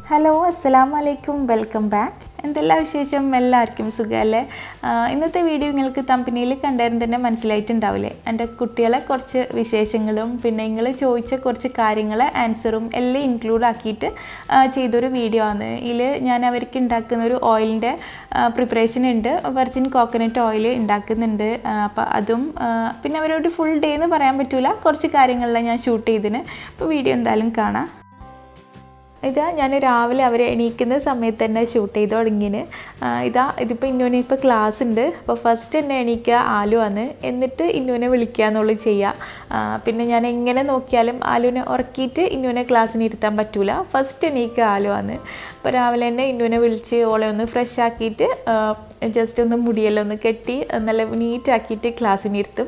hello അസ്സലാം വലൈക്കും welcome back എന്തെല്ലാം വിശേഷം എല്ലാവർക്കും സുഖമല്ലേ ആഹ് ഇന്നത്തെ വീഡിയോ നിങ്ങൾക്ക് തമ്പനിയിൽ കണ്ടതിന് തന്നെ മനസ്സിലായിട്ടുണ്ടാവില്ലേ എൻ്റെ കുട്ടികളെ കുറച്ച് വിശേഷങ്ങളും പിന്നെ നിങ്ങൾ ചോദിച്ച കുറച്ച് കാര്യങ്ങൾ ആൻസറും എല്ലാം ഇൻക്ലൂഡ് ആക്കിയിട്ട് ആഹ് ചെയ്തൊരു വീഡിയോ ആണ് ഇതിൽ ഞാൻ അവർക്ക് ഉണ്ടാക്കുന്ന ഒരു ഓയിലിൻ്റെ പ്രിപ്പറേഷൻ ഉണ്ട് വെർജിൻ കോക്കനട്ട് ഓയിൽ ഉണ്ടാക്കുന്നുണ്ട് അപ്പോൾ അതും ആഹ് പിന്നെ അവരോട് ഫുൾ ഡേ എന്ന് പറയാൻ പറ്റില്ല കുറച്ച് കാര്യങ്ങളെല്ലാം ഞാൻ ഷൂട്ട് ചെയ്തിന് അപ്പോൾ വീഡിയോ എന്തായാലും കാണാം ഇതാ ഞാൻ രാവിലെ അവർ എണീക്കുന്ന സമയത്ത് തന്നെ ഷൂട്ട് ചെയ്ത് തുടങ്ങിന് ഇതാ ഇതിപ്പോൾ ഇന്നുവിന് ഇപ്പോൾ ക്ലാസ് ഉണ്ട് അപ്പോൾ ഫസ്റ്റ് തന്നെ എണീക്കുക ആലു ആണ് എന്നിട്ട് ഇന്നുവിനെ വിളിക്കുക എന്നുള്ളത് ചെയ്യുക പിന്നെ ഞാൻ എങ്ങനെ നോക്കിയാലും ആലുവിനെ ഉറക്കിയിട്ട് ഇന്നുവിനെ ക്ലാസ്സിന് ഇരുത്താൻ പറ്റൂല ഫസ്റ്റ് എണീക്കുക ആലു ആണ് അപ്പോൾ രാവിലെ തന്നെ ഇന്നുവിനെ വിളിച്ച് ഓളെ ഒന്ന് ഫ്രഷ് ആക്കിയിട്ട് ജസ്റ്റ് ഒന്ന് മുടിയെല്ലാം ഒന്ന് കെട്ടി നല്ല നീറ്റാക്കിയിട്ട് ക്ലാസ്സിന് ഇരുത്തും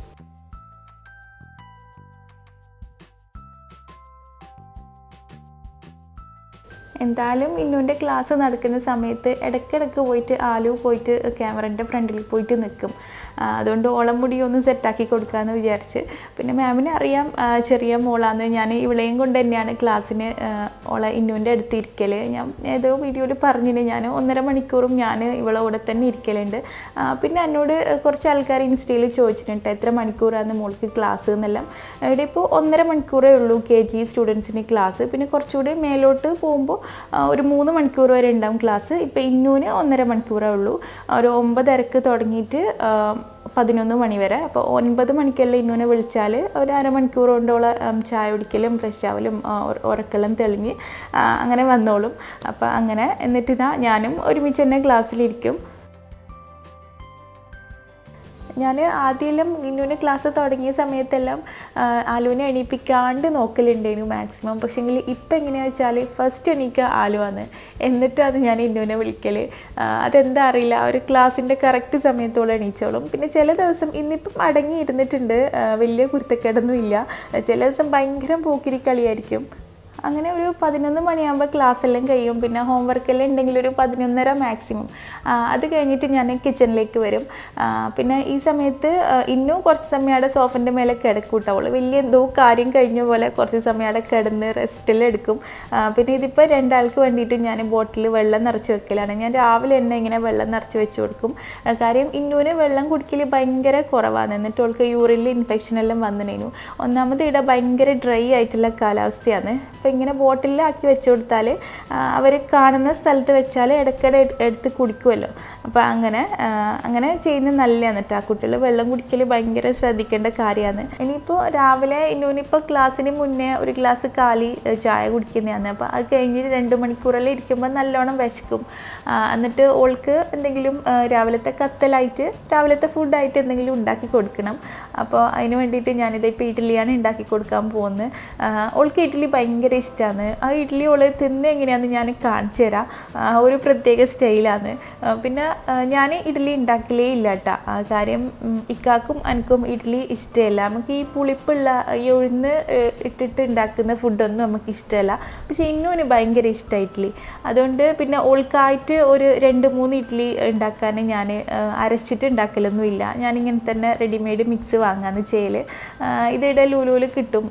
എന്തായാലും ഇന്നുവിൻ്റെ ക്ലാസ് നടക്കുന്ന സമയത്ത് ഇടയ്ക്കിടയ്ക്ക് പോയിട്ട് ആലു പോയിട്ട് ക്യാമറൻ്റെ ഫ്രണ്ടിൽ പോയിട്ട് നിൽക്കും അതുകൊണ്ട് ഓളം മുടി ഒന്ന് സെറ്റാക്കി കൊടുക്കാമെന്ന് വിചാരിച്ച് പിന്നെ മാമിനെ അറിയാം ചെറിയ മോളാന്ന് ഞാൻ ഇവളെയും കൊണ്ട് തന്നെയാണ് ക്ലാസ്സിന് ഓളെ ഇന്നുവിൻ്റെ അടുത്ത് ഇരിക്കൽ ഞാൻ ഏതോ വീഡിയോയിൽ പറഞ്ഞിന് ഞാൻ ഒന്നര മണിക്കൂറും ഞാൻ ഇവളെ കൂടെ തന്നെ ഇരിക്കലുണ്ട് പിന്നെ എന്നോട് കുറച്ച് ആൾക്കാർ ഇൻസ്റ്റയിൽ ചോദിച്ചിട്ടുണ്ട് എത്ര മണിക്കൂറാണ് മോൾക്ക് ക്ലാസ് എന്നെല്ലാം ഇവിടെ ഇപ്പോൾ ഒന്നര മണിക്കൂറേ ഉള്ളൂ കെ ജി സ്റ്റുഡൻസിന് ക്ലാസ് പിന്നെ കുറച്ചുകൂടി മേലോട്ട് പോകുമ്പോൾ ഒരു മൂന്ന് മണിക്കൂർ വരെ ഉണ്ടാവും ക്ലാസ് ഇപ്പോൾ ഇന്നൂന് ഒന്നര മണിക്കൂറേ ഉള്ളൂ ഒരു ഒമ്പതരക്ക് തുടങ്ങിയിട്ട് പതിനൊന്ന് മണി വരെ അപ്പോൾ ഒൻപത് മണിക്കെല്ലാം ഇന്നൂനെ വിളിച്ചാൽ ഒരു അരമണിക്കൂർ കൊണ്ടോളം ചായ കുടിക്കലും ഫ്രഷ് ആവലും ഉറക്കെല്ലാം തെളിഞ്ഞ് അങ്ങനെ വന്നോളും അപ്പോൾ അങ്ങനെ എന്നിട്ട് ഇതാ ഞാനും ഒരുമിച്ച് തന്നെ ക്ലാസ്സിലിരിക്കും ഞാൻ ആദ്യമെല്ലാം ഇന്നുവിന് ക്ലാസ് തുടങ്ങിയ സമയത്തെല്ലാം ആലുവിനെ എണീപ്പിക്കാണ്ട് നോക്കലുണ്ടായിരുന്നു മാക്സിമം പക്ഷേങ്കിൽ ഇപ്പം എങ്ങനെയാണെന്ന് വെച്ചാൽ ഫസ്റ്റ് എണീക്കുക ആലുവാന്ന് എന്നിട്ടാണ് ഞാൻ ഇന്നുവിനെ വിളിക്കൽ അതെന്താ അറിയില്ല ഒരു ക്ലാസ്സിൻ്റെ കറക്റ്റ് സമയത്തോളം എണീച്ചോളും പിന്നെ ചില ദിവസം ഇന്നിപ്പം അടങ്ങി ഇരുന്നിട്ടുണ്ട് വലിയ കുരുത്തക്കേടൊന്നും ഇല്ല ചില ദിവസം ഭയങ്കര പോക്കിരി കളിയായിരിക്കും അങ്ങനെ ഒരു പതിനൊന്ന് മണിയാകുമ്പോൾ ക്ലാസ് എല്ലാം കഴിയും പിന്നെ ഹോംവർക്ക് എല്ലാം ഉണ്ടെങ്കിൽ ഒരു പതിനൊന്നര മാക്സിമം അത് കഴിഞ്ഞിട്ട് ഞാൻ കിച്ചണിലേക്ക് വരും പിന്നെ ഈ സമയത്ത് ഇന്നും കുറച്ച് സമയം അവിടെ സോഫൻ്റെ മേലെ കിടക്കൂട്ടാവുള്ളൂ വലിയ എന്തോ കാര്യം കഴിഞ്ഞ പോലെ കുറച്ച് സമയം അവിടെ കിടന്ന് റെസ്റ്റിലെടുക്കും പിന്നെ ഇതിപ്പോൾ രണ്ടാൾക്ക് വേണ്ടിയിട്ട് ഞാൻ ബോട്ടിൽ വെള്ളം നിറച്ച് വെക്കലാണ് ഞാൻ രാവിലെ തന്നെ ഇങ്ങനെ വെള്ളം നിറച്ച് വെച്ച് കൊടുക്കും കാര്യം ഇന്നൂന് വെള്ളം കുടിക്കൽ ഭയങ്കര കുറവാണ് എന്നിട്ട് അവൾക്ക് യൂറിനിൽ ഇൻഫെക്ഷൻ എല്ലാം വന്നിനു ഒന്നാമത് ഇവിടെ ഭയങ്കര ഡ്രൈ ആയിട്ടുള്ള കാലാവസ്ഥയാണ് അപ്പോൾ ഇങ്ങനെ ബോട്ടിലാക്കി വെച്ച് കൊടുത്താൽ അവർ കാണുന്ന സ്ഥലത്ത് വെച്ചാൽ ഇടയ്ക്കിടെ എടുത്ത് കുടിക്കുമല്ലോ അപ്പോൾ അങ്ങനെ അങ്ങനെ ചെയ്യുന്നത് നല്ലതാണ് കേട്ടോ ആ കുട്ടികൾ വെള്ളം കുടിക്കൽ ഭയങ്കര ശ്രദ്ധിക്കേണ്ട കാര്യമാണ് ഇനിയിപ്പോൾ രാവിലെ ഇന്നൂനിപ്പോൾ ക്ലാസ്സിന് മുന്നേ ഒരു ഗ്ലാസ് കാലി ചായ കുടിക്കുന്നതാണ് അപ്പോൾ അത് കഴിഞ്ഞ് രണ്ട് മണിക്കൂറെല്ലാം ഇരിക്കുമ്പോൾ നല്ലോണം വിശക്കും എന്നിട്ട് ഓൾക്ക് എന്തെങ്കിലും രാവിലത്തെ കത്തലായിട്ട് രാവിലത്തെ ഫുഡായിട്ട് എന്തെങ്കിലും ഉണ്ടാക്കി കൊടുക്കണം അപ്പോൾ അതിന് വേണ്ടിയിട്ട് ഞാനിത് ഇപ്പോൾ ഇഡ്ഡലിയാണ് ഉണ്ടാക്കി കൊടുക്കാൻ പോകുന്നത് ഓൾക്ക് ഇഡ്ഡലി ഭയങ്കര ഇഷ്ടമാണ് ആ ഇഡ്ഡലി ഓള് തിന്ന് എങ്ങനെയാണെന്ന് ഞാൻ കാണിച്ചു തരാം ഒരു പ്രത്യേക സ്റ്റൈലാണ് പിന്നെ ഞാൻ ഇഡ്ഡലി ഉണ്ടാക്കലേ ഇല്ല കേട്ടോ കാര്യം ഇക്കാക്കും എനിക്കും ഇഡ്ഡലി ഇഷ്ടമല്ല നമുക്ക് ഈ പുളിപ്പുള്ള ഈ ഉഴുന്ന് ഇട്ടിട്ട് ഉണ്ടാക്കുന്ന ഫുഡൊന്നും നമുക്ക് ഇഷ്ടമല്ല പക്ഷേ ഇന്നുവിന് ഭയങ്കര ഇഷ്ടമാണ് ഇഡ്ഡലി അതുകൊണ്ട് പിന്നെ ഓൾക്കായിട്ട് ഒരു രണ്ട് മൂന്ന് ഇഡ്ഡലി ഉണ്ടാക്കാൻ ഞാൻ അരച്ചിട്ട് ഉണ്ടാക്കലൊന്നുമില്ല ഞാനിങ്ങനെ തന്നെ റെഡിമെയ്ഡ് മിക്സ് വാങ്ങാമെന്ന് ചെയ്യൽ ഇതിടെ ലൂലൂല് കിട്ടും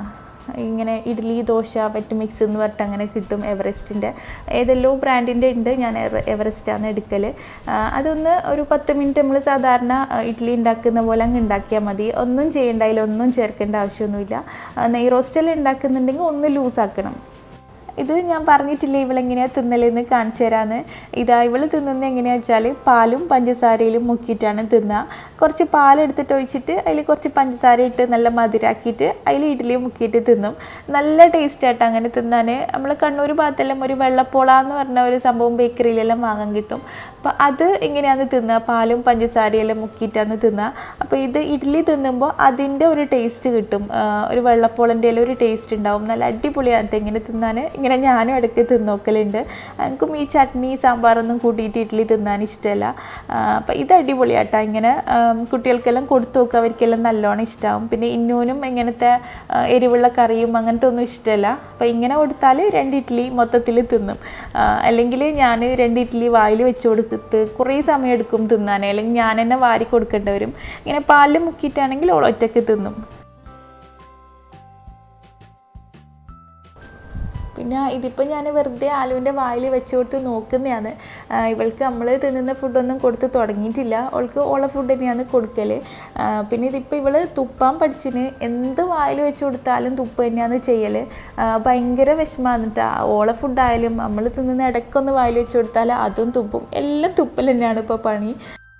ഇങ്ങനെ ഇഡ്ഡലി ദോശ പറ്റ് മിക്സ് എന്ന് പറഞ്ഞിട്ട് അങ്ങനെ കിട്ടും എവറസ്റ്റിൻ്റെ ഏതെല്ലോ ബ്രാൻഡിൻ്റെ ഉണ്ട് ഞാൻ എവറസ്റ്റാണ് എടുക്കൽ അതൊന്ന് ഒരു പത്ത് മിനിറ്റ് നമ്മൾ സാധാരണ ഇഡ്ഡലി ഉണ്ടാക്കുന്ന പോലെ അങ്ങ് ഉണ്ടാക്കിയാൽ മതി ഒന്നും ചെയ്യേണ്ട അതിലൊന്നും ചേർക്കേണ്ട ആവശ്യമൊന്നുമില്ല നെയ് റോസ്റ്റെല്ലാം ഉണ്ടാക്കുന്നുണ്ടെങ്കിൽ ഒന്ന് ലൂസാക്കണം ഇത് ഞാൻ പറഞ്ഞിട്ടില്ല ഇവളെങ്ങനെയാണ് തിന്നലെന്ന് കാണിച്ചു തരാമെന്ന് ഇതാ ഇവൾ തിന്നുന്നത് എങ്ങനെയാണെന്ന് വെച്ചാൽ പാലും പഞ്ചസാരയിലും മുക്കിയിട്ടാണ് തിന്നുക കുറച്ച് പാലെടുത്തിട്ട് ഒഴിച്ചിട്ട് അതിൽ കുറച്ച് പഞ്ചസാര ഇട്ട് നല്ല മധുരാക്കിയിട്ട് അതിൽ ഇഡ്ഡലി മുക്കിയിട്ട് തിന്നും നല്ല ടേസ്റ്റ് ആയിട്ട് അങ്ങനെ തിന്നാൻ നമ്മൾ കണ്ണൂർ ഭാഗത്തെല്ലാം ഒരു വെള്ളപ്പോള എന്ന് പറഞ്ഞ ഒരു സംഭവം ബേക്കറിയിലെല്ലാം വാങ്ങാൻ കിട്ടും അപ്പോൾ അത് എങ്ങനെയാണ് തിന്നുക പാലും പഞ്ചസാരയെല്ലാം മുക്കിയിട്ടാണ് തിന്നുക അപ്പോൾ ഇത് ഇഡ്ഡലി തിന്നുമ്പോൾ അതിൻ്റെ ഒരു ടേസ്റ്റ് കിട്ടും ഒരു വെള്ളപ്പോളൻ്റെ ഒരു ടേസ്റ്റ് ഉണ്ടാവും നല്ല അടിപൊളിയാണ് ഇങ്ങനെ തിന്നാൻ ഇങ്ങനെ ഞാനും ഇടയ്ക്ക് തിന്നോക്കലുണ്ട് എനിക്കും ഈ ചട്നി സാമ്പാറൊന്നും കൂട്ടിയിട്ട് ഇഡ്ഡലി തിന്നാൻ ഇഷ്ടമല്ല അപ്പോൾ ഇത് അടിപൊളിയാട്ടോ ഇങ്ങനെ കുട്ടികൾക്കെല്ലാം കൊടുത്തു നോക്കുക അവർക്കെല്ലാം നല്ലോണം ഇഷ്ടമാവും പിന്നെ ഇന്നൂനും ഇങ്ങനത്തെ എരിവുള്ള കറിയും അങ്ങനത്തെ ഒന്നും ഇഷ്ടമല്ല അപ്പോൾ ഇങ്ങനെ കൊടുത്താൽ രണ്ട് ഇഡ്ഡലി മൊത്തത്തിൽ തിന്നും അല്ലെങ്കിൽ ഞാൻ രണ്ട് ഇഡ്ഡലി വായിൽ വെച്ച് കൊടുത്ത് കുറേ സമയം എടുക്കും തിന്നാൻ അല്ലെങ്കിൽ ഞാൻ തന്നെ വാരി കൊടുക്കേണ്ടി വരും ഇങ്ങനെ പാലിൽ മുക്കിയിട്ടാണെങ്കിൽ ഓൾ ഒറ്റയ്ക്ക് തിന്നും പിന്നെ ഇതിപ്പോൾ ഞാൻ വെറുതെ ആലുവിൻ്റെ വായിൽ വെച്ച് കൊടുത്ത് നോക്കുന്നതാണ് ആ, ഇവൾക്ക് നമ്മൾ തിന്നുന്ന ഫുഡൊന്നും കൊടുത്ത് തുടങ്ങിയിട്ടില്ല അവൾക്ക് ഓള ഫുഡ് തന്നെയാണ് കൊടുക്കൽ ആ, പിന്നെ ഇതിപ്പോൾ ഇവൾ തുപ്പാൻ പഠിച്ചിന് എന്ത് വായിൽ വെച്ച് കൊടുത്താലും തുപ്പ് തന്നെയാണ് ചെയ്യൽ ഭയങ്കര വിഷമമാണ് കേട്ടോ ഓള ഫുഡായാലും നമ്മൾ തിന്നുന്ന ഇടയ്ക്കൊന്ന് വായിൽ വെച്ച് കൊടുത്താൽ അതും തുപ്പും എല്ലാം തുപ്പൽ തന്നെയാണ് ഇപ്പോൾ പണി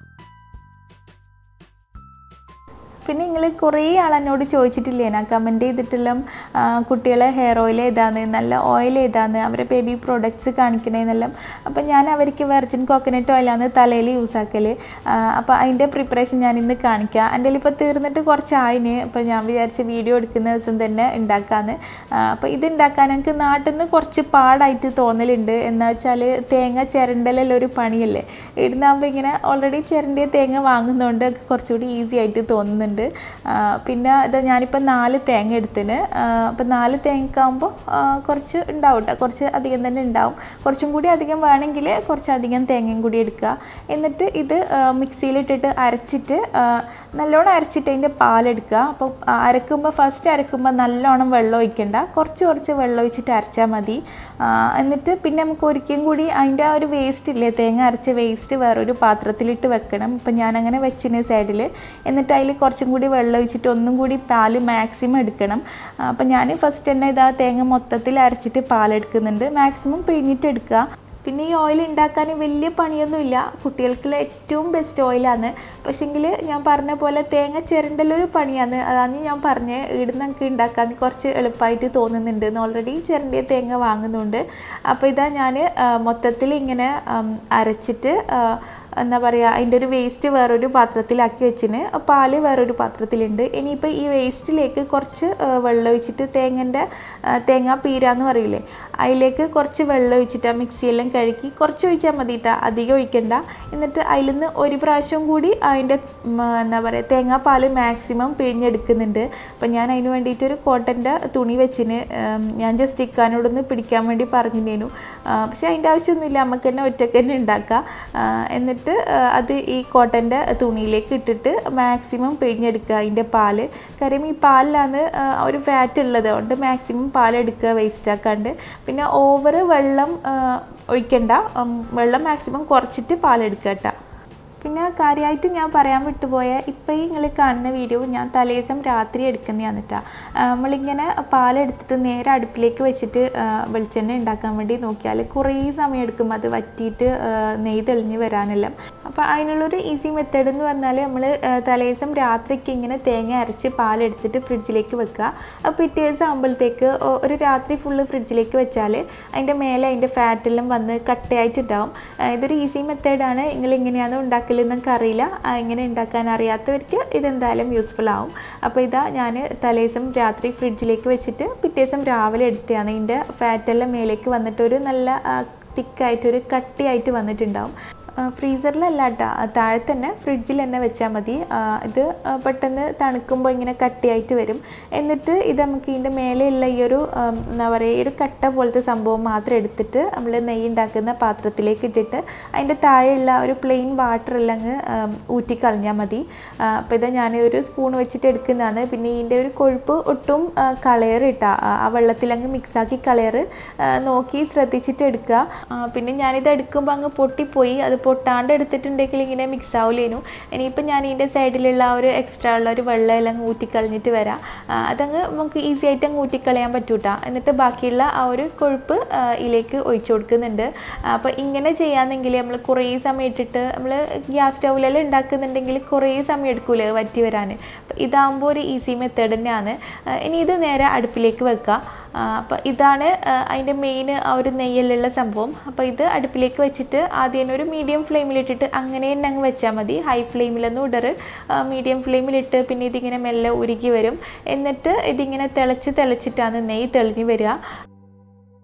പിന്നെ നിങ്ങൾ കുറേ ആൾ എന്നോട് ചോദിച്ചിട്ടില്ലേ ഞാൻ കമൻറ്റ് ചെയ്തിട്ടെല്ലാം ആ, കുട്ടികളെ ഹെയർ ഓയിൽ ഏതാന്ന് നല്ല ഓയിൽ ഏതാന്ന് അവരെ ബേബി പ്രോഡക്റ്റ്സ് കാണിക്കണേന്നെല്ലാം അപ്പം ഞാൻ അവർക്ക് വെർജിൻ കോക്കനട്ട് ഓയിലാണ് തലയിൽ യൂസ് ആക്കൽ അപ്പോൾ അതിൻ്റെ പ്രിപ്പറേഷൻ ഞാൻ ഇന്ന് കാണിക്കാം എൻ്റെ ഇപ്പോൾ തീർന്നിട്ട് കുറച്ചായിന് അപ്പോൾ ഞാൻ വിചാരിച്ച വീഡിയോ എടുക്കുന്ന ദിവസം തന്നെ ഉണ്ടാക്കാമെന്ന് അപ്പോൾ ഇത് ഉണ്ടാക്കാൻ എനിക്ക് നാട്ടിൽ നിന്ന് കുറച്ച് പാടായിട്ട് തോന്നലുണ്ട് എന്താ വെച്ചാൽ തേങ്ങ ചിരണ്ടലെല്ലാം ഒരു പണിയല്ലേ ഇടുന്നാകുമ്പോൾ ഇങ്ങനെ ഓൾറെഡി ചിരണ്ടിയ തേങ്ങ വാങ്ങുന്നതുകൊണ്ട് കുറച്ചുകൂടി ഈസി ആയിട്ട് തോന്നുന്നുണ്ട് ആ, പിന്നെ ഇത് ഞാനിപ്പോൾ നാല് തേങ്ങ എടുത്തിന് അപ്പോൾ നാല് തേങ്ങക്കാകുമ്പോൾ കുറച്ച് ഉണ്ടാവും കേട്ടോ കുറച്ച് അധികം തന്നെ ഉണ്ടാവും കുറച്ചും കൂടി അധികം വേണമെങ്കിൽ കുറച്ചധികം തേങ്ങയും കൂടി എടുക്കുക എന്നിട്ട് ഇത് ആ, മിക്സിയിലിട്ടിട്ട് അരച്ചിട്ട് ആ, നല്ലോണം അരച്ചിട്ട് അതിൻ്റെ പാലെടുക്കുക അപ്പോൾ അരക്കുമ്പോൾ ഫസ്റ്റ് അരക്കുമ്പോൾ നല്ലോണം വെള്ളം ഒഴിക്കണ്ട കുറച്ച് കുറച്ച് വെള്ളം ഒഴിച്ചിട്ട് അരച്ചാൽ മതി ആ, എന്നിട്ട് പിന്നെ നമുക്ക് ഒരിക്കലും കൂടി അതിൻ്റെ ആ ഒരു വേസ്റ്റ് ഇല്ലേ തേങ്ങ അരച്ച വേസ്റ്റ് വേറൊരു പാത്രത്തിലിട്ട് വെക്കണം ഇപ്പം ഞാനങ്ങനെ വെച്ചിന് സൈഡിൽ എന്നിട്ട് അതിൽ കുറച്ചും കൂടി വെള്ളം ഒഴിച്ചിട്ട് ഒന്നും കൂടി പാല് മാക്സിമം എടുക്കണം ആ, അപ്പം ഞാൻ ഫസ്റ്റ് തന്നെ ഇതാ തേങ്ങ മൊത്തത്തിൽ അരച്ചിട്ട് പാലെടുക്കുന്നുണ്ട് മാക്സിമം പിഴിഞ്ഞിട്ട് എടുക്കുക പിന്നെ ഈ ഓയിൽ ഉണ്ടാക്കാൻ വലിയ പണിയൊന്നുമില്ല കുട്ടികൾക്കുള്ള ഏറ്റവും ബെസ്റ്റ് ഓയിലാണ് പക്ഷേങ്കിൽ ഞാൻ പറഞ്ഞ പോലെ തേങ്ങ ചിരണ്ടലൊരു പണിയാണ് അതാണ് ഞാൻ പറഞ്ഞത് ഇവിടുന്ന് നമുക്ക് ഉണ്ടാക്കാൻ കുറച്ച് എളുപ്പമായിട്ട് തോന്നുന്നുണ്ട് ഓൾറെഡി ചിരണ്ടിയ തേങ്ങ വാങ്ങുന്നുണ്ട് അപ്പോൾ ഇതാ ഞാൻ മൊത്തത്തിൽ ഇങ്ങനെ ആം, അരച്ചിട്ട് ആ, എന്താ പറയുക അതിൻ്റെ ഒരു വേസ്റ്റ് വേറൊരു പാത്രത്തിലാക്കി വെച്ചിന് പാല് വേറൊരു പാത്രത്തിലുണ്ട് ഇനിയിപ്പോൾ ഈ വേസ്റ്റിലേക്ക് കുറച്ച് ആ, വെള്ളം ഒഴിച്ചിട്ട് തേങ്ങൻ്റെ തേങ്ങാ പീര എന്ന് പറയില്ലേ അതിലേക്ക് കുറച്ച് വെള്ളം ഒഴിച്ചിട്ട് ആ മിക്സിയെല്ലാം കഴുകി കുറച്ച് ഒഴിച്ചാൽ മതി കേട്ടോ അധികം ഒഴിക്കണ്ട എന്നിട്ട് അതിൽ നിന്ന് ഒരു പ്രാവശ്യം കൂടി അതിൻ്റെ ഉം, എന്താ പറയുക തേങ്ങാപ്പാൽ മാക്സിമം പിഴിഞ്ഞെടുക്കുന്നുണ്ട് അപ്പം ഞാൻ അതിന് വേണ്ടിയിട്ടൊരു കോട്ടൻ്റെ തുണി വെച്ചിന് ഉം, ഞാൻ ജസ്റ്റ് ഇക്കാനോടൊന്ന് പിടിക്കാൻ വേണ്ടി പറഞ്ഞിരുന്നു പക്ഷേ അതിൻ്റെ ആവശ്യമൊന്നുമില്ല നമുക്ക് തന്നെ ഒറ്റയ്ക്ക് തന്നെ ഉണ്ടാക്കാം ആ, എന്നിട്ട് ആ, അത് ഈ കോട്ടൻ്റെ തുണിയിലേക്ക് ഇട്ടിട്ട് മാക്സിമം പിഴിഞ്ഞെടുക്കുക അതിൻ്റെ പാല് കാര്യം ഈ പാലിലാണ് ആ, ഒരു ഫാറ്റ് ഉള്ളത് അതുകൊണ്ട് മാക്സിമം പാലെടുക്കുക വേസ്റ്റ് ആക്കാണ്ട് പിന്നെ ഓവർ വെള്ളം ആ, ഒഴിക്കണ്ട ഉം, വെള്ളം മാക്സിമം കുറച്ചിട്ട് പാലെടുക്കുക കേട്ടോ പിന്നെ കാര്യമായിട്ട് ഞാൻ പറയാൻ വിട്ടുപോയ ഇപ്പം ഈ നിങ്ങൾ കാണുന്ന വീഡിയോ ഞാൻ തലേദിവസം രാത്രി എടുക്കുന്നതാണ് കേട്ടോ നമ്മളിങ്ങനെ പാലെടുത്തിട്ട് നേരെ അടുപ്പിലേക്ക് വെച്ചിട്ട് ആ, വെളിച്ചെണ്ണ ഉണ്ടാക്കാൻ വേണ്ടി നോക്കിയാൽ കുറേ സമയം എടുക്കും അത് വറ്റിയിട്ട് ആ, നെയ്യ് തെളിഞ്ഞ് വരാനെല്ലാം അപ്പോൾ അതിനുള്ളൊരു ഈസി മെത്തേഡ് എന്ന് പറഞ്ഞാൽ നമ്മൾ തലേദിവസം രാത്രിക്ക് ഇങ്ങനെ തേങ്ങ അരച്ച് പാലെടുത്തിട്ട് ഫ്രിഡ്ജിലേക്ക് വെക്കുക അപ്പോൾ പിറ്റേ ദിവസം ആകുമ്പോഴത്തേക്ക് ഒ- ഒരു രാത്രി ഫുള്ള് ഫ്രിഡ്ജിലേക്ക് വെച്ചാൽ അതിൻ്റെ മേലെ അതിൻ്റെ ഫാറ്റെല്ലാം വന്ന് കട്ടയായിട്ടുണ്ടാവും ആ, ഇതൊരു ഈസി മെത്തേഡാണ് നിങ്ങൾ എങ്ങനെയാണ് ഉണ്ടാക്കലെന്നൊക്കെ അറിയില്ല ആ, ഇങ്ങനെ ഉണ്ടാക്കാൻ അറിയാത്തവർക്ക് ഇതെന്തായാലും യൂസ്ഫുൾ ആവും അപ്പോൾ ഇതാ ഞാൻ തലേദിവസം രാത്രി ഫ്രിഡ്ജിലേക്ക് വെച്ചിട്ട് പിറ്റേ ദിവസം രാവിലെ എടുത്തതാണ് ഇതിൻ്റെ ഫാറ്റെല്ലാം മേലേക്ക് വന്നിട്ട് ഒരു നല്ല തിക്കായിട്ടൊരു കട്ടിയായിട്ട് വന്നിട്ടുണ്ടാവും ഫ്രീസറിലല്ല കേട്ടോ താഴെ തന്നെ ഫ്രിഡ്ജിൽ തന്നെ വെച്ചാൽ മതി ആ, ഇത് ആ, പെട്ടെന്ന് തണുക്കുമ്പോൾ ഇങ്ങനെ കട്ടിയായിട്ട് വരും എന്നിട്ട് ഇത് നമുക്ക് ഇതിൻ്റെ മേലെയുള്ള ഈ ഒരു ആം, എന്താ പറയുക ഈ ഒരു കട്ട പോലത്തെ സംഭവം മാത്രം എടുത്തിട്ട് നമ്മൾ നെയ്യ് ഉണ്ടാക്കുന്ന പാത്രത്തിലേക്ക് ഇട്ടിട്ട് അതിൻ്റെ താഴെയുള്ള ഒരു പ്ലെയിൻ വാട്ടർ എല്ലാം അങ്ങ് ആം, ഊറ്റിക്കളഞ്ഞാൽ മതി അപ്പോൾ ഇത് ഞാൻ ഒരു സ്പൂൺ വെച്ചിട്ട് എടുക്കുന്നതാണ് പിന്നെ ഇതിൻ്റെ ഒരു കൊഴുപ്പ് ഒട്ടും കളയർ ഇട്ടാ ആ വെള്ളത്തിലങ്ങ് മിക്സാക്കി കളയർ നോക്കി ശ്രദ്ധിച്ചിട്ട് എടുക്കുക ആ, പിന്നെ ഞാനിത് എടുക്കുമ്പോൾ അങ്ങ് പൊട്ടിപ്പോയി അത് പൊട്ടാണ്ട് എടുത്തിട്ടുണ്ടെങ്കിൽ ഇങ്ങനെ മിക്സ് ആവില്ലേനു ഇനിയിപ്പോൾ ഞാൻ ഇതിൻ്റെ സൈഡിലുള്ള ആ ഒരു എക്സ്ട്രാ ഉള്ള ഒരു വെള്ളം എല്ലാം അങ്ങ് ഊറ്റിക്കളഞ്ഞിട്ട് വരാം ആ, അതങ്ങ് നമുക്ക് ഈസി ആയിട്ട് അങ്ങ് ഊറ്റിക്കളയാൻ പറ്റൂട്ടാ എന്നിട്ട് ബാക്കിയുള്ള ആ ഒരു കൊഴുപ്പ് ആ, ഇതിലേക്ക് ഒഴിച്ചു കൊടുക്കുന്നുണ്ട് അപ്പോൾ ഇങ്ങനെ ചെയ്യാന്നെങ്കിൽ നമ്മൾ കുറേ സമയം ഇട്ടിട്ട് നമ്മൾ ഗ്യാസ് സ്റ്റൗവിലെല്ലാം ഉണ്ടാക്കുന്നുണ്ടെങ്കിൽ കുറേ സമയം എടുക്കൂലേ അത് വറ്റി വരാൻ അപ്പോൾ ഇതാകുമ്പോൾ ഒരു ഈസി മെത്തേഡ് തന്നെയാണ് ആ, ഇനി ഇത് നേരെ അടുപ്പിലേക്ക് വെക്കുക അപ്പോൾ ഇതാണ് അതിൻ്റെ മെയിൻ ആ ഒരു നെയ്യലുള്ള സംഭവം അപ്പോൾ ഇത് അടുപ്പിലേക്ക് വെച്ചിട്ട് ആദ്യം ഒരു മീഡിയം ഫ്ലെയിമിലിട്ടിട്ട് അങ്ങനെ തന്നെ അങ്ങ് വെച്ചാൽ മതി ഹൈ ഫ്ലെയിമിലൊന്നും ഇടറ് മീഡിയം ഫ്ലെയിമിലിട്ട് പിന്നെ ഇതിങ്ങനെ മെല്ലെ ഉരുകി വരും എന്നിട്ട് ഇതിങ്ങനെ തിളച്ച് തിളച്ചിട്ടാണ് നെയ്യ് തെളിഞ്ഞ് വരിക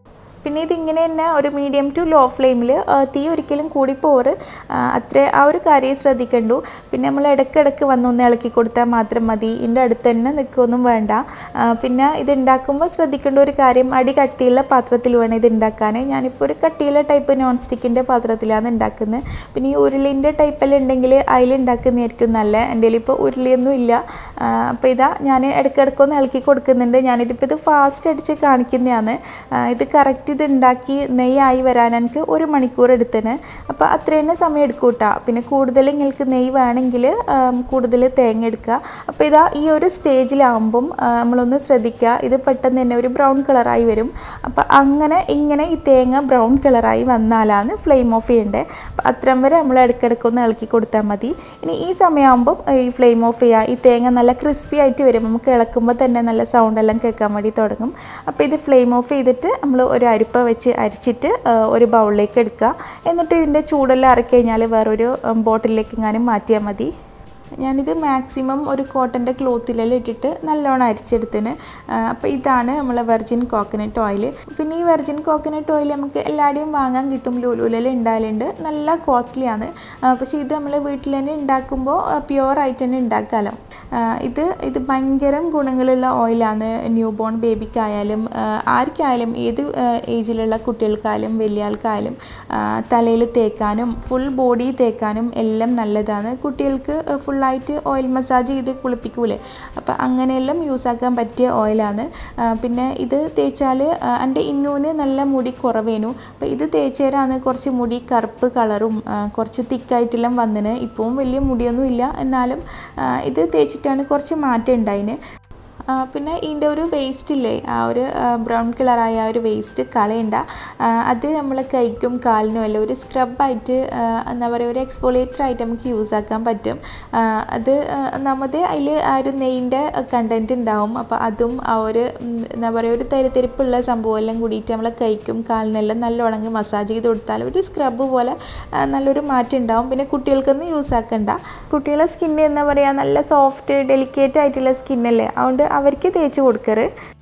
പിന്നെ ഇതിങ്ങനെ തന്നെ ഒരു മീഡിയം ടു ലോ ഫ്ലെയിമിൽ തീ ഒരിക്കലും കൂടിപ്പോറ് അത്ര ആ ഒരു കാര്യം ശ്രദ്ധിക്കണ്ടു പിന്നെ നമ്മൾ ഇടയ്ക്കിടയ്ക്ക് വന്നൊന്ന് ഇളക്കി കൊടുത്താൽ മാത്രം മതി ഇതിൻ്റെ അടുത്ത് തന്നെ നിൽക്കുകയൊന്നും വേണ്ട ആ, പിന്നെ ഇത് ഉണ്ടാക്കുമ്പോൾ ശ്രദ്ധിക്കേണ്ട ഒരു കാര്യം അടി കട്ടിയുള്ള പാത്രത്തിൽ വേണം ഇത് ഉണ്ടാക്കാൻ ഞാനിപ്പോൾ ഒരു കട്ടിയുള്ള ടൈപ്പ് നോൺ സ്റ്റിക്കിൻ്റെ പാത്രത്തിലാണ് ഉണ്ടാക്കുന്നത് പിന്നെ ഈ ഉരുളിൻ്റെ ടൈപ്പെല്ലാം ഉണ്ടെങ്കിൽ അതിൽ ഉണ്ടാക്കുന്നതായിരിക്കും നല്ല എൻ്റെ കയ്യിൽ ഇപ്പോൾ ഉരുളിയൊന്നും ഇല്ല അപ്പോൾ ഇതാ ഞാൻ ഇടയ്ക്കിടയ്ക്കൊന്ന് ഇളക്കി കൊടുക്കുന്നുണ്ട് ഞാനിതിപ്പോൾ ഇത് ഫാസ്റ്റ് അടിച്ച് കാണിക്കുന്നതാണ് ആ, ഇത് കറക്റ്റ് ഇത് ഉണ്ടാക്കി നെയ്യായി വരാൻ എനിക്ക് ഒരു മണിക്കൂർ എടുത്തിന് അപ്പോൾ അത്ര തന്നെ സമയം എടുക്കും കേട്ടോ പിന്നെ കൂടുതൽ നിങ്ങൾക്ക് നെയ്യ് വേണമെങ്കിൽ കൂടുതൽ തേങ്ങ എടുക്കുക അപ്പോൾ ഇതാ ഈ ഒരു സ്റ്റേജിലാവുമ്പം ആ, നമ്മളൊന്ന് ശ്രദ്ധിക്കുക ഇത് പെട്ടെന്ന് തന്നെ ഒരു ബ്രൗൺ കളറായി വരും അപ്പോൾ അങ്ങനെ ഇങ്ങനെ ഈ തേങ്ങ ബ്രൗൺ കളറായി വന്നാലാണ് ഫ്ലെയിം ഓഫ് ചെയ്യേണ്ടത് അപ്പോൾ അത്രയും വരെ നമ്മൾ ഇടയ്ക്കിടയ്ക്കൊന്ന് ഇളക്കി കൊടുത്താൽ മതി ഇനി ഈ സമയമാകുമ്പം ഈ ഫ്ലെയിം ഓഫ് ചെയ്യുക ഈ തേങ്ങ നല്ല ക്രിസ്പി ആയിട്ട് വരും നമുക്ക് ഇളക്കുമ്പോൾ തന്നെ നല്ല സൗണ്ട് എല്ലാം കേൾക്കാൻ വേണ്ടി തുടങ്ങും അപ്പോൾ ഇത് ഫ്ലെയിം ഓഫ് ചെയ്തിട്ട് നമ്മൾ ഒരു അരിപ്പ വെച്ച് അരിച്ചിട്ട് ആ, ഒരു ബൗളിലേക്ക് എടുക്കുക എന്നിട്ട് ഇതിൻ്റെ ചൂടെല്ലാം ഇറക്കിക്കഴിഞ്ഞാൽ വേറൊരു ബോട്ടിലേക്ക് എങ്ങാനും മാറ്റിയാൽ മതി ഞാനിത് മാക്സിമം ഒരു കോട്ടൻ്റെ ക്ലോത്തിലെല്ലാം ഇട്ടിട്ട് നല്ലോണം അരിച്ചെടുത്തിന് അപ്പോൾ ഇതാണ് നമ്മളെ വെർജിൻ കോക്കനട്ട് ഓയിൽ പിന്നെ ഈ വെർജിൻ കോക്കനട്ട് ഓയിൽ നമുക്ക് എല്ലാവരുടെയും വാങ്ങാൻ കിട്ടും ലുലുലെല്ലാം ഉണ്ടാകലുണ്ട് നല്ല കോസ്റ്റ്ലിയാണ് പക്ഷേ ഇത് നമ്മൾ വീട്ടിൽ തന്നെ ഉണ്ടാക്കുമ്പോൾ പ്യുവർ ആയിട്ട് തന്നെ ഉണ്ടാക്കാമല്ലോ ആ, ഇത് ഇത് ഭയങ്കരം ഗുണങ്ങളുള്ള ഓയിലാണ് ന്യൂ ബോൺ ബേബിക്കായാലും ആ, ആർക്കായാലും ഏത് ഏജിലുള്ള കുട്ടികൾക്കായാലും വലിയ ആൾക്കായാലും തലയിൽ തേക്കാനും ഫുൾ ബോഡി തേക്കാനും എല്ലാം നല്ലതാണ് കുട്ടികൾക്ക് ഫുള്ളായിട്ട് ഓയിൽ മസാജ് ചെയ്ത് കുളിപ്പിക്കൂലേ അപ്പോൾ അങ്ങനെയെല്ലാം യൂസ് ആക്കാൻ പറ്റിയ ഓയിലാണ് ആ, പിന്നെ ഇത് തേച്ചാൽ എൻ്റെ ഇന്നൂന് നല്ല മുടി കുറവേനു അപ്പോൾ ഇത് തേച്ചേരാണ് കുറച്ച് മുടി കറുപ്പ് കളറും ആ, കുറച്ച് തിക്കായിട്ടെല്ലാം വന്നിന് ഇപ്പവും വലിയ മുടിയൊന്നും ഇല്ല എന്നാലും ആ, ഇത് തേച്ചിട്ടാണ് കുറച്ച് മാറ്റം ഉണ്ടായിന് ആ, പിന്നെ ഇതിൻ്റെ ഒരു വേസ്റ്റ് ഇല്ലേ ആ ഒരു ബ്രൗൺ കളറായ ആ ഒരു വേസ്റ്റ് കളയണ്ട ആ, അത് നമ്മൾ കൈക്കും കാലിനും എല്ലാം ഒരു സ്ക്രബായിട്ട് എന്താ പറയുക ഒരു എക്സ്പോളിയേറ്റർ ആയിട്ട് നമുക്ക് യൂസ് ആക്കാൻ പറ്റും ആ, അത് ഒന്നാമത് അതിൽ ആ ഒരു നെയ്യിൻ്റെ കണ്ടൻറ്റ് ഉണ്ടാവും അപ്പോൾ അതും ആ ഒരു ഉം, എന്താ പറയുക ഒരു തരിത്തരിപ്പുള്ള സംഭവം എല്ലാം കൂടിയിട്ട് നമ്മളെ കൈക്കും കാലിനെല്ലാം നല്ല ഉണങ്ങി മസാജ് ചെയ്ത് കൊടുത്താൽ ഒരു സ്ക്രബ് പോലെ ആ, നല്ലൊരു മാറ്റം ഉണ്ടാവും പിന്നെ കുട്ടികൾക്കൊന്നും യൂസ് ആക്കണ്ട കുട്ടികളെ സ്കിന്ന് എന്താ പറയുക നല്ല സോഫ്റ്റ് ഡെലിക്കേറ്റ് ആയിട്ടുള്ള സ്കിന്നല്ലേ അതുകൊണ്ട് അവർക്ക് തേച്ച് കൊടുക്കറ്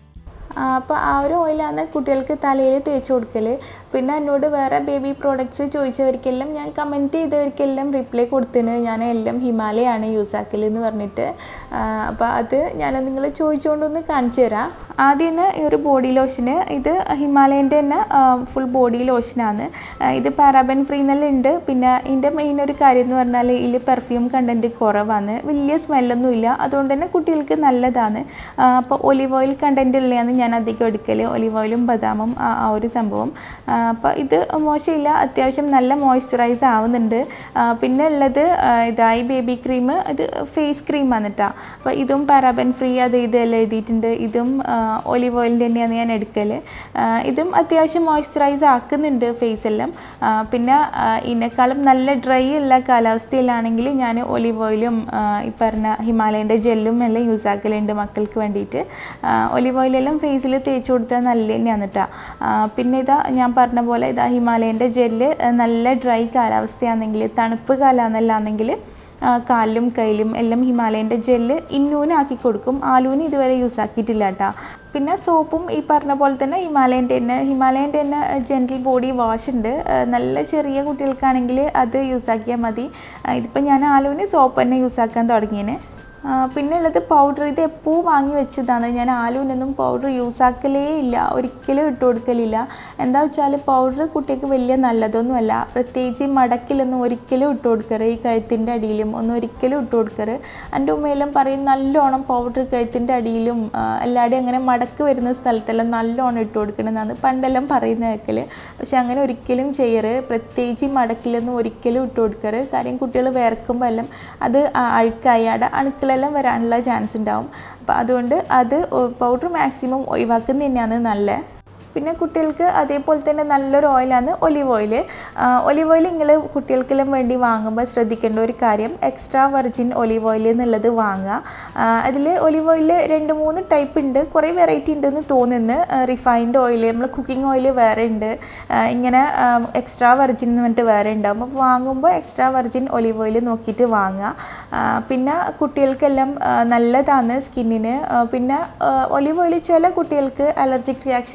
അപ്പോൾ ആ ഒരു ഓയിലാണ് കുട്ടികൾക്ക് തലയിൽ തേച്ച് കൊടുക്കൽ പിന്നെ എന്നോട് വേറെ ബേബി പ്രോഡക്റ്റ്സ് ചോദിച്ചവർക്കെല്ലാം ഞാൻ കമൻറ്റ് ചെയ്തവർക്കെല്ലാം റിപ്ലൈ കൊടുത്തിന് ഞാൻ എല്ലാം ഹിമാലയാണ് യൂസ് ആക്കൽ എന്ന് പറഞ്ഞിട്ട് അപ്പോൾ അത് ഞാൻ നിങ്ങൾ ചോദിച്ചുകൊണ്ടൊന്ന് കാണിച്ചു തരാം ആദ്യം തന്നെ ഈ ഒരു ബോഡി ലോഷന് ഇത് ഹിമാലയൻ്റെ തന്നെ ഫുൾ ബോഡി ലോഷനാണ് ഇത് പാരാബൻ ഫ്രീ എന്നെല്ലാം ഉണ്ട് പിന്നെ ഇതിൻ്റെ മെയിൻ ഒരു കാര്യം എന്ന് പറഞ്ഞാൽ ഇതിൽ പെർഫ്യൂം കണ്ടൻറ്റ് കുറവാണ് വലിയ സ്മെല്ലൊന്നും ഇല്ല അതുകൊണ്ട് തന്നെ കുട്ടികൾക്ക് നല്ലതാണ് അപ്പോൾ ഒലിവ് ഓയിൽ കണ്ടൻറ്റ് ഉള്ളതാണ് ഞാൻ അധികം എടുക്കൽ ഒലിവ് ഓയിലും ബദാമും ആ ആ ഒരു സംഭവം അപ്പോൾ ഇത് മോശമില്ല അത്യാവശ്യം നല്ല മോയ്സ്ചറൈസ് ആവുന്നുണ്ട് ആ, പിന്നെ ഉള്ളത് ആ, ഇതായി ബേബി ക്രീം ഇത് ഫേസ് ക്രീമാണ് കേട്ടോ അപ്പോൾ ഇതും പാരാബൻ ഫ്രീ അത് ഇതെല്ലാം എഴുതിയിട്ടുണ്ട് ഇതും ഒലിവ് ഓയിലിൻ്റെ തന്നെയാണ് ഞാൻ എടുക്കൽ ഇതും അത്യാവശ്യം മോയ്സ്ചറൈസ് ആക്കുന്നുണ്ട് ഫേസ് എല്ലാം ആ, പിന്നെ ആ, ഇതിനേക്കാളും നല്ല ഡ്രൈ ഉള്ള കാലാവസ്ഥയിലാണെങ്കിൽ ഞാൻ ഒലിവ് ഓയിലും ആ, ഈ പറഞ്ഞ ഹിമാലയൻ്റെ ജെല്ലും എല്ലാം യൂസ് ആക്കലുണ്ട് മക്കൾക്ക് വേണ്ടിയിട്ട് ഒലിവ് ഓയിലെല്ലാം ഫേസിൽ തേച്ച് കൊടുത്താൽ നല്ല തന്നെയാണ് കേട്ടോ പിന്നെ ഇതാ ഞാൻ പറഞ്ഞ പോലെ ഇതാ ഹിമാലയൻ്റെ ജെല്ല് നല്ല ഡ്രൈ കാലാവസ്ഥയാണെങ്കിൽ തണുപ്പ് കാലാണെല്ലാണെങ്കിൽ ആ, കാലിലും കയ്യിലും എല്ലാം ഹിമാലയൻ്റെ ജെല്ല് ഇന്നൂനാക്കി കൊടുക്കും ആലൂന് ഇതുവരെ യൂസ് ആക്കിയിട്ടില്ല കേട്ടോ പിന്നെ സോപ്പും ഈ പറഞ്ഞ പോലെ തന്നെ ഹിമാലയൻ്റെ തന്നെ ഹിമാലയൻ്റെ തന്നെ ജെൻറ്റിൽ ബോഡി വാഷ് ഉണ്ട് ആ, നല്ല ചെറിയ കുട്ടികൾക്കാണെങ്കിൽ അത് യൂസ് ആക്കിയാൽ മതി ആ, ഇതിപ്പോൾ ഞാൻ ആലൂന് സോപ്പ് തന്നെ യൂസ് ആക്കാൻ തുടങ്ങിയേനെ ആ, പിന്നെ ഉള്ളത് പൗഡർ ഇത് എപ്പോഴും വാങ്ങി വെച്ചതാണ് ഞാൻ ആലുവിനൊന്നും പൗഡർ യൂസ് ആക്കലേ ഇല്ല ഒരിക്കലും ഇട്ട് കൊടുക്കലില്ല എന്താ വെച്ചാൽ പൗഡർ കുട്ടിക്ക് വലിയ നല്ലതൊന്നുമല്ല പ്രത്യേകിച്ച് ഈ മടക്കിലൊന്നും ഒരിക്കലും ഇട്ട് കൊടുക്കരുത് ഈ കഴുത്തിൻ്റെ അടിയിലും ഒന്നും ഒരിക്കലും ഇട്ട് കൊടുക്കരുത് എൻ്റെ ഉമ്മയെല്ലാം പറയും നല്ലോണം പൗഡർ കഴുത്തിൻ്റെ അടിയിലും ആ, എല്ലാവരുടെയും അങ്ങനെ മടക്ക് വരുന്ന സ്ഥലത്തെല്ലാം നല്ലോണം ഇട്ട് കൊടുക്കണമെന്നാണ് പണ്ടെല്ലാം പറയുന്ന കേൾക്കൽ പക്ഷെ അങ്ങനെ ഒരിക്കലും ചെയ്യരുത് പ്രത്യേകിച്ച് ഈ മടക്കിലൊന്നും ഒരിക്കലും ഇട്ട് കൊടുക്കരുത് കാര്യം കുട്ടികൾ വിയർക്കുമ്പോൾ എല്ലാം അത് ആ- അഴുക്കായി അവിടെ അണുക്കളെല്ലാം വരാനുള്ള ചാൻസ് ഉണ്ടാവും അപ്പോൾ അതുകൊണ്ട് അത് പൗഡർ മാക്സിമം ഒഴിവാക്കുന്നത് തന്നെയാണ് നല്ലത് പിന്നെ കുട്ടികൾക്ക് അതേപോലെ തന്നെ നല്ലൊരു ഓയിലാണ് ഒലിവ് ഓയിൽ ഒലിവ് ഓയിൽ നിങ്ങൾ കുട്ടികൾക്കെല്ലാം വേണ്ടി വാങ്ങുമ്പോൾ ശ്രദ്ധിക്കേണ്ട ഒരു കാര്യം എക്സ്ട്രാ വെർജിൻ ഒലിവ് ഓയിൽ എന്നുള്ളത് വാങ്ങുക അതിൽ ഒലിവ് ഓയിൽ രണ്ട് മൂന്ന് ടൈപ്പ് ഉണ്ട് കുറേ വെറൈറ്റി ഉണ്ടെന്ന് തോന്നുന്നു റിഫൈൻഡ് ഓയിൽ നമ്മൾ കുക്കിംഗ് ഓയിൽ വേറെ ഉണ്ട് ആ, ഇങ്ങനെ എക്സ്ട്രാ വെർജിൻ എന്ന് പറഞ്ഞിട്ട് വേറെ ഉണ്ടാവും അപ്പോൾ വാങ്ങുമ്പോൾ എക്സ്ട്രാ വെർജിൻ ഒലിവ് ഓയിൽ നോക്കിയിട്ട് വാങ്ങുക ആ, പിന്നെ കുട്ടികൾക്കെല്ലാം ആ, നല്ലതാണ് സ്കിന്നിന് പിന്നെ ഒലിവ് ഓയിൽ ചില കുട്ടികൾക്ക് അലർജിക് റിയാക്ഷൻ ഉണ്ടാക്കും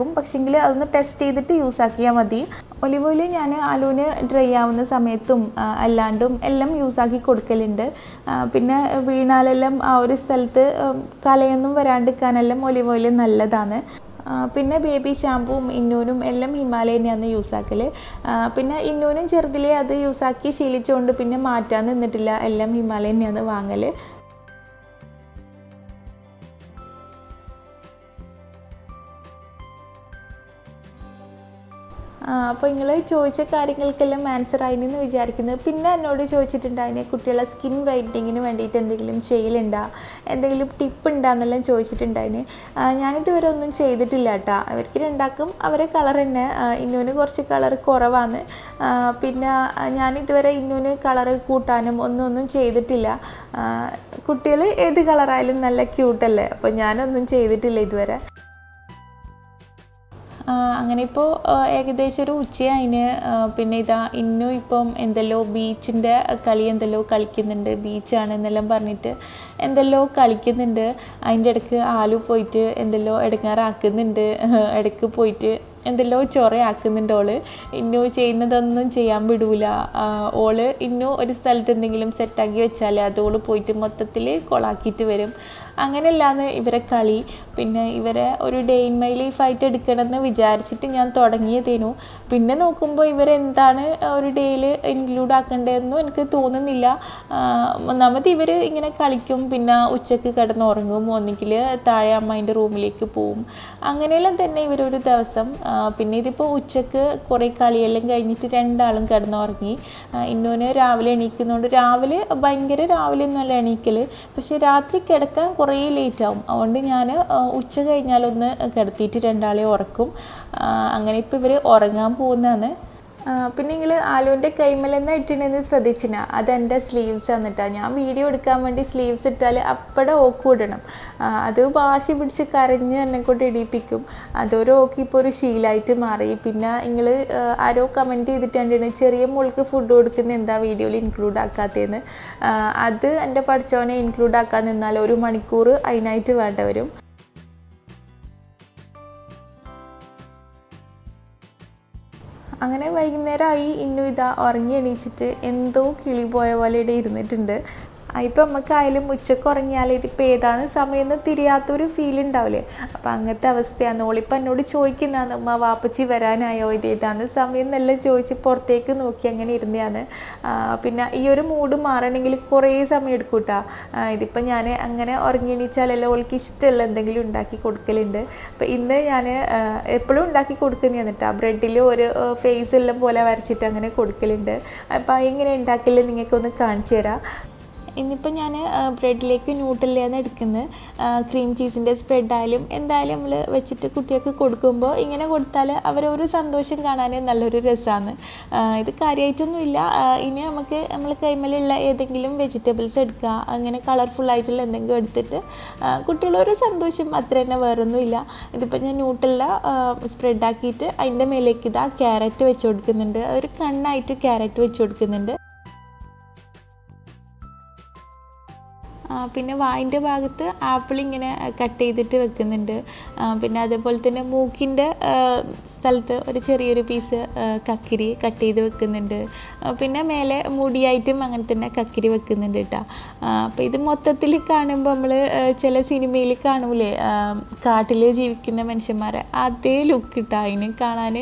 ഉണ്ടാക്കും പക്ഷേങ്കിൽ അതൊന്ന് ടെസ്റ്റ് ചെയ്തിട്ട് യൂസ് ആക്കിയാൽ മതി ഒലിവ് ഓയിൽ ഞാൻ ആലുവിന് ഡ്രൈ ആവുന്ന സമയത്തും ആ, അല്ലാണ്ടും എല്ലാം യൂസ് ആക്കി കൊടുക്കലുണ്ട് ആ, പിന്നെ വീണാലെല്ലാം ആ ഒരു സ്ഥലത്ത് ഉം, കലയൊന്നും വരാണ്ടിരിക്കാനെല്ലാം ഒലിവ് ഓയിൽ നല്ലതാണ് ആ, പിന്നെ ബേബി ഷാമ്പുവും ഇന്നൂനും എല്ലാം ഹിമാലയ തന്നെയാണ് യൂസ് ആക്കൽ പിന്നെ ഇന്നൂനും ചെറുതിലേ അത് യൂസ് ആക്കി ശീലിച്ചുകൊണ്ട് പിന്നെ മാറ്റാൻ നിന്നിട്ടില്ല എല്ലാം ഹിമാലയ തന്നെയാണ് വാങ്ങൽ അപ്പോൾ നിങ്ങൾ ചോദിച്ച കാര്യങ്ങൾക്കെല്ലാം ആൻസർ ആയിന്ന് വിചാരിക്കുന്നത് പിന്നെ എന്നോട് ചോദിച്ചിട്ടുണ്ടായിന് കുട്ടികളെ സ്കിൻ വൈറ്റനിങ്ങിന് വേണ്ടിയിട്ട് എന്തെങ്കിലും ചെയ്യലുണ്ടോ എന്തെങ്കിലും ടിപ്പ് ഉണ്ടാന്നെല്ലാം ചോദിച്ചിട്ടുണ്ടായിന് ആ, ഞാനിതുവരെ ഒന്നും ചെയ്തിട്ടില്ല കേട്ടോ അവർക്ക് രണ്ടാക്കും അവരെ കളർ തന്നെ ആ, ഇന്നുവിന് കുറച്ച് കളർ കുറവാണ് ആ, പിന്നെ ആ, ഞാനിതുവരെ ഇന്നുവിന് കളർ കൂട്ടാനും ഒന്നും ഒന്നും ചെയ്തിട്ടില്ല കുട്ടികൾ ഏത് കളറായാലും നല്ല ക്യൂട്ടല്ലേ അപ്പോൾ ഞാനൊന്നും ചെയ്തിട്ടില്ല ഇതുവരെ ആ, അങ്ങനെ ഇപ്പോൾ ഏകദേശം ഒരു ഉച്ചയായിന് ആ, പിന്നെ ഇതാ ഇന്നും ഇപ്പം എന്തെല്ലോ ബീച്ചിൻ്റെ കളി എന്തെല്ലോ കളിക്കുന്നുണ്ട് ബീച്ചാണ് എന്നെല്ലാം പറഞ്ഞിട്ട് എന്തെല്ലോ കളിക്കുന്നുണ്ട് അതിൻ്റെ ഇടയ്ക്ക് ആലു പോയിട്ട് എന്തെല്ലോ ഇടങ്ങാറാക്കുന്നുണ്ട് ഇടയ്ക്ക് പോയിട്ട് എന്തെല്ലോ ചൊറയാക്കുന്നുണ്ട് ഓള് ഇന്നു ചെയ്യുന്നതൊന്നും ചെയ്യാൻ വിടൂല ആ, ഓള് ഇന്നു ഒരു സ്ഥലത്ത് എന്തെങ്കിലും സെറ്റാക്കി വെച്ചാൽ അത് ഓള് പോയിട്ട് മൊത്തത്തിൽ കൊളാക്കിയിട്ട് വരും അങ്ങനെയല്ലാന്ന് ഇവരെ കളി പിന്നെ ഇവരെ ഒരു ഡേ ഇൻ മൈ ലൈഫ് ആയിട്ട് എടുക്കണമെന്ന് വിചാരിച്ചിട്ട് ഞാൻ തുടങ്ങിയതേനു പിന്നെ നോക്കുമ്പോൾ ഇവരെന്താണ് ഒരു ഡേയിൽ ഇൻക്ലൂഡ് ആക്കേണ്ടതെന്നും എനിക്ക് തോന്നുന്നില്ല ആ, ഒന്നാമത് ഇവർ ഇങ്ങനെ കളിക്കും പിന്നെ ഉച്ചക്ക് കിടന്ന് ഉറങ്ങും ഒന്നെങ്കിൽ താഴെ അമ്മേൻ്റെ റൂമിലേക്ക് പോവും അങ്ങനെയെല്ലാം തന്നെ ഇവരൊരു ദിവസം ആ, പിന്നെ ഇതിപ്പോൾ ഉച്ചക്ക് കുറേ കളിയെല്ലാം കഴിഞ്ഞിട്ട് രണ്ടാളും കിടന്നുറങ്ങി ഇന്നോന് രാവിലെ എണീക്കുന്നതുകൊണ്ട് രാവിലെ ഭയങ്കര രാവിലെ ഒന്നുമല്ല എണീക്കൽ പക്ഷേ രാത്രി കിടക്കാൻ കുറേ ലേറ്റ് ആവും അതുകൊണ്ട് ഞാൻ ഉച്ച കഴിഞ്ഞാലൊന്ന് കിടത്തിയിട്ട് രണ്ടാളെ ഉറക്കും ആ, അങ്ങനെ ഇപ്പോൾ ഇവർ ഉറങ്ങാൻ പോകുന്നതാണ് ആ, പിന്നെ നിങ്ങൾ ആലുവിൻ്റെ കൈമലെന്ന് ഇട്ടിട്ടുണ്ടെന്ന് ശ്രദ്ധിച്ചിന അതെൻ്റെ സ്ലീവ്സ് എന്നിട്ടാ ഞാൻ വീഡിയോ എടുക്കാൻ വേണ്ടി സ്ലീവ്സ് ഇട്ടാൽ അപ്പടെ ഓക്ക് ഇടണം ആ, അത് വാശി പിടിച്ച് കരഞ്ഞ് എന്നെ കൊണ്ട് ഇടിപ്പിക്കും അതൊരു ഓക്ക് ഇപ്പോൾ ഒരു ശീലമായിട്ട് മാറി പിന്നെ നിങ്ങൾ ആരോ കമൻറ്റ് ചെയ്തിട്ടുണ്ടാണ് ചെറിയ മോൾക്ക് ഫുഡ് കൊടുക്കുന്ന എന്താ വീഡിയോയിൽ ഇൻക്ലൂഡ് ആക്കാത്തതെന്ന് ആ, അത് എൻ്റെ പഠിച്ചവനെ ഇൻക്ലൂഡ് ആക്കാൻ നിന്നാൽ ഒരു മണിക്കൂർ അതിനായിട്ട് വേണ്ട വരും അങ്ങനെ വൈകുന്നേരമായി ഇന്നു ഇതാ ഉറങ്ങി എണീച്ചിട്ട് എന്തോ കിളി പോയ പോലെ ഇവിടെ ഇരുന്നിട്ടുണ്ട് ഇപ്പം നമുക്കായാലും ഉച്ചക്ക് ഉറങ്ങിയാൽ ഇതിപ്പോൾ ഏതാണ് സമയം എന്ന് തിരിയാത്തൊരു ഫീൽ ഉണ്ടാവില്ലേ അപ്പം അങ്ങനത്തെ അവസ്ഥയാണ് ഓളിപ്പം എന്നോട് ചോദിക്കുന്നതാണ് ഉമ്മ വാപ്പച്ചി വരാനായോ ഇത് ഏതാണ് സമയം എന്നെല്ലാം ചോദിച്ച് പുറത്തേക്ക് നോക്കി അങ്ങനെ ഇരുന്നതാണ് പിന്നെ ഈ ഒരു മൂഡ് മാറണമെങ്കിൽ കുറേ സമയം എടുക്കും കേട്ടോ ഇതിപ്പോൾ ഞാൻ അങ്ങനെ ഉറങ്ങി എണീച്ചാലല്ലോ ഓൾക്ക് ഇഷ്ടമുള്ള എന്തെങ്കിലും ഉണ്ടാക്കി കൊടുക്കലുണ്ട് അപ്പോൾ ഇന്ന് ഞാൻ എപ്പോഴും ഉണ്ടാക്കി കൊടുക്കുന്നതാണ് കേട്ടോ ബ്രെഡിൽ ഒരു ഫേസ് എല്ലാം പോലെ വരച്ചിട്ട് അങ്ങനെ കൊടുക്കലുണ്ട് അപ്പോൾ എങ്ങനെ ഉണ്ടാക്കല് നിങ്ങൾക്കൊന്ന് കാണിച്ചു തരാം ഇന്നിപ്പോൾ ഞാൻ ബ്രെഡിലേക്ക് ന്യൂട്രല്ലയാണ് എടുക്കുന്നത് ക്രീം ചീസിൻ്റെ സ്പ്രെഡായാലും എന്തായാലും നമ്മൾ വെച്ചിട്ട് കുട്ടികൾക്ക് കൊടുക്കുമ്പോൾ ഇങ്ങനെ കൊടുത്താൽ അവരൊരു സന്തോഷം കാണാൻ നല്ലൊരു രസമാണ് ഇത് കാര്യമായിട്ടൊന്നുമില്ല ആ, ഇനി നമുക്ക് നമ്മൾ കൈമലുള്ള ഏതെങ്കിലും വെജിറ്റബിൾസ് എടുക്കുക അങ്ങനെ കളർഫുൾ ആയിട്ടുള്ള എന്തെങ്കിലും എടുത്തിട്ട് ആ, കുട്ടികളൊരു സന്തോഷം അത്ര തന്നെ വേറൊന്നുമില്ല ഇതിപ്പോൾ ഞാൻ ന്യൂട്രല്ല സ്പ്രെഡാക്കിയിട്ട് അതിൻ്റെ മേലേക്ക് ഇതാ ക്യാരറ്റ് വെച്ച് കൊടുക്കുന്നുണ്ട് ഒരു കണ്ണായിട്ട് ക്യാരറ്റ് വെച്ച് കൊടുക്കുന്നുണ്ട് ആ, പിന്നെ വായിൻ്റെ ഭാഗത്ത് ആപ്പിൾ ഇങ്ങനെ കട്ട് ചെയ്തിട്ട് വെക്കുന്നുണ്ട് ആ, പിന്നെ അതേപോലെ തന്നെ മൂക്കിൻ്റെ ആ, സ്ഥലത്ത് ഒരു ചെറിയൊരു പീസ് ആ, കക്കിരി കട്ട് ചെയ്ത് വെക്കുന്നുണ്ട് ആ, പിന്നെ മേലെ മുടിയായിട്ടും അങ്ങനെ തന്നെ കക്കിരി വെക്കുന്നുണ്ട് കേട്ടോ അപ്പോൾ ഇത് മൊത്തത്തിൽ കാണുമ്പോൾ നമ്മൾ ചില സിനിമയിൽ കാണൂലേ കാട്ടിൽ ജീവിക്കുന്ന മനുഷ്യന്മാരെ അതേ ലുക്ക് കിട്ടുക അതിന് കാണാൻ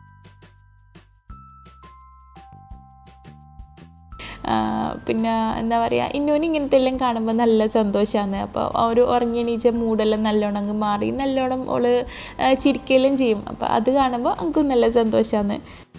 ആ, പിന്നെ എന്താ പറയുക ഇന്നോന് ഇങ്ങനത്തെ എല്ലാം കാണുമ്പോൾ നല്ല സന്തോഷമാണ് അപ്പോൾ ആ ഒരു ഉറങ്ങി എണീച്ച മൂടെല്ലാം നല്ലോണം അങ്ങ് മാറി നല്ലോണം ഓള് ആ, ചിരിക്കുകയെല്ലാം ചെയ്യും അപ്പോൾ അത് കാണുമ്പോൾ എനിക്കും നല്ല സന്തോഷമാണ്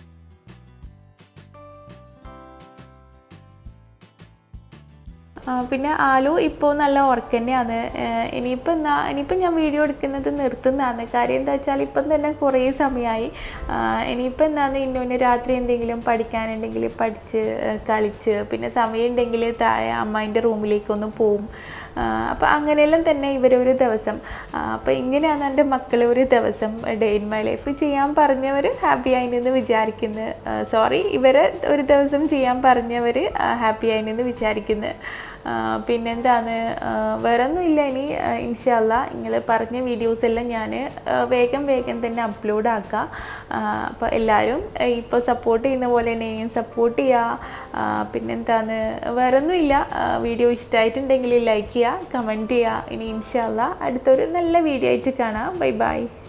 ആ, പിന്നെ ആലു ഇപ്പോൾ നല്ല ഉറക്കം തന്നെയാണ് ഇനിയിപ്പോൾ എന്നാ ഇനിയിപ്പോൾ ഞാൻ വീഡിയോ എടുക്കുന്നത് നിർത്തുന്നതാണ് കാര്യം എന്താ വെച്ചാൽ ഇപ്പം തന്നെ കുറേ സമയമായി ഇനിയിപ്പോൾ എന്താണ് ഇന്നൊന്ന് രാത്രി എന്തെങ്കിലും പഠിക്കാനുണ്ടെങ്കിൽ പഠിച്ച് ആ, കളിച്ച് പിന്നെ സമയമുണ്ടെങ്കിൽ താഴെ അമ്മേൻ്റെ റൂമിലേക്കൊന്ന് പോവും അപ്പോൾ അങ്ങനെയെല്ലാം തന്നെ ഇവരൊരു ദിവസം അപ്പോൾ ഇങ്ങനെയാണ് എൻ്റെ മക്കൾ ഒരു ദിവസം ഡേ ഇൻ മൈ ലൈഫ് ചെയ്യാൻ പറഞ്ഞവർ ഹാപ്പി ആയിനെന്ന് വിചാരിക്കുന്നു സോറി ഇവരെ ഒരു ദിവസം ചെയ്യാൻ പറഞ്ഞവർ ഹാപ്പി ആയിനെന്ന് വിചാരിക്കുന്നു ആ, പിന്നെന്താണ് ആ, വേറെ ഒന്നുമില്ല ഇനി ഇൻഷല്ല നിങ്ങൾ പറഞ്ഞ വീഡിയോസ് എല്ലാം ഞാൻ വേഗം വേഗം തന്നെ അപ്ലോഡ് ആക്കാം അപ്പോൾ എല്ലാവരും ഇപ്പോൾ സപ്പോർട്ട് ചെയ്യുന്ന പോലെ തന്നെ ഇനിയും സപ്പോർട്ട് ചെയ്യുക ആ, പിന്നെന്താണ് വേറെ ഒന്നുമില്ല വീഡിയോ ഇഷ്ടമായിട്ടുണ്ടെങ്കിൽ ലൈക്ക് ചെയ്യുക കമൻറ്റ് ചെയ്യുക ഇനി ഇൻഷല്ല അടുത്തൊരു നല്ല വീഡിയോ ആയിട്ട് കാണാം ബൈ ബൈ